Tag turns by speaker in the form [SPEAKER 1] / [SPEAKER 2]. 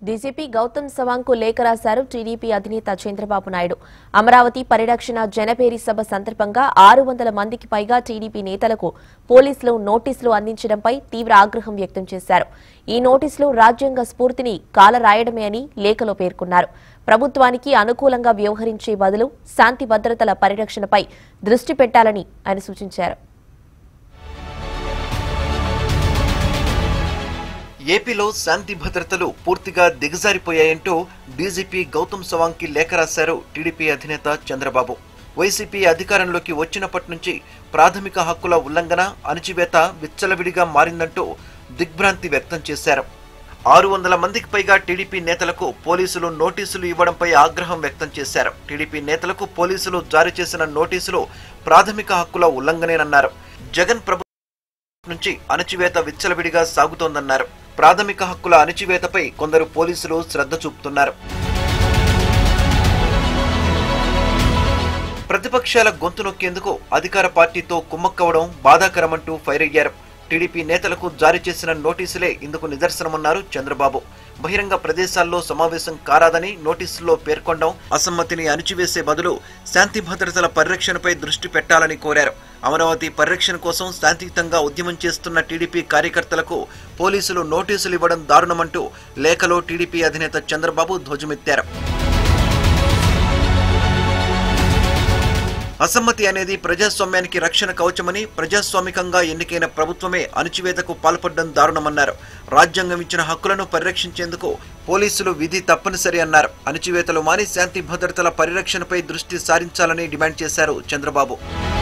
[SPEAKER 1] DGP Gautam సవాంగ్కు లేఖ రాశారు TDP అధినేత చంద్రబాబు నాయుడు అమరావతి పరిరక్షణ జనపేరి సభ సందర్భంగా ఆరు వందల మందికి పైగా టీడీపీ నేతలకు పోలీసులు నోటీసులు అందించడంపై తీవ్ర ఆగ్రహం వ్యక్తం చేశారు ఈ నోటీసులు రాజ్యాంగ స్ఫూర్తిని కాలరాయడమే అని లేఖలో పేర్కొన్నారు ప్రభుత్వానికి అనుకూలంగా వ్యవహరించే బదులు శాంతి భద్రతల పరిరక్షణపై దృష్టి పెట్టాలని ఆయన సూచించారు
[SPEAKER 2] ఏపీలో శాంతి భద్రతలు పూర్తిగా దిగజారిపోయాయంటూ డీజీపీ గౌతమ్ సవాంగ్కి లేఖ రాశారు టీడీపీ అధినేత చంద్రబాబు వైసీపీ అధికారంలోకి వచ్చినప్పటి నుంచి ప్రాథమిక హక్కుల ఉల్లంఘన అణచివేత విచ్చలవిడిగా మారిందంటూ దిగ్భ్రాంతి వ్యక్తం చేశారు ఆరు వందల మందికి పైగా టీడీపీ నేతలకు పోలీసులు నోటీసులు ఇవ్వడంపై ఆగ్రహం వ్యక్తం చేశారు టీడీపీ నేతలకు పోలీసులు జారీ చేసిన నోటీసులు ప్రాథమిక హక్కుల ఉల్లంఘనేనన్నారు జగన్ ప్రభు నుంచి అణచివేత విచ్చలవిడిగా సాగుతోందన్నారు ప్రాథమిక హక్కుల అణచివేతపై కొందరు పోలీసులు శ్రద్ధ చూపుతున్నారు ప్రతిపక్షాల గొంతు నొక్కేందుకు అధికార పార్టీతో కుమ్మక్కవడం బాధాకరమంటూ ఫైర్ అయ్యారు టీడీపీ నేతలకు జారీ చేసిన నోటీసులే ఇందుకు నిదర్శనమన్నారు చంద్రబాబు బహిరంగ ప్రదేశాల్లో సమావేశం కారాదని నోటీసుల్లో పేర్కొనడం అసమ్మతిని అణిచివేసే బదులు శాంతి భద్రతల పరిరక్షణపై దృష్టి పెట్టాలని కోరారు అమరావతి పరిరక్షణ కోసం శాంతియుతంగా ఉద్యమం చేస్తున్న టీడీపీ కార్యకర్తలకు పోలీసులు నోటీసులు ఇవ్వడం దారుణమంటూ లేఖలో టీడీపీ అధినేత చంద్రబాబు ధ్వజమెత్తారు అసమ్మతి అనేది ప్రజాస్వామ్యానికి రక్షణ కవచమని ప్రజాస్వామికంగా ఎన్నికైన ప్రభుత్వమే అణచివేతకు పాల్పడడం దారుణమన్నారు రాజ్యాంగం ఇచ్చిన హక్కులను పరిరక్షించేందుకు పోలీసులు విధి తప్పనిసరి అన్నారు అణచివేతలు మాని శాంతి భద్రతల పరిరక్షణపై దృష్టి సారించాలని డిమాండ్ చేశారు చంద్రబాబు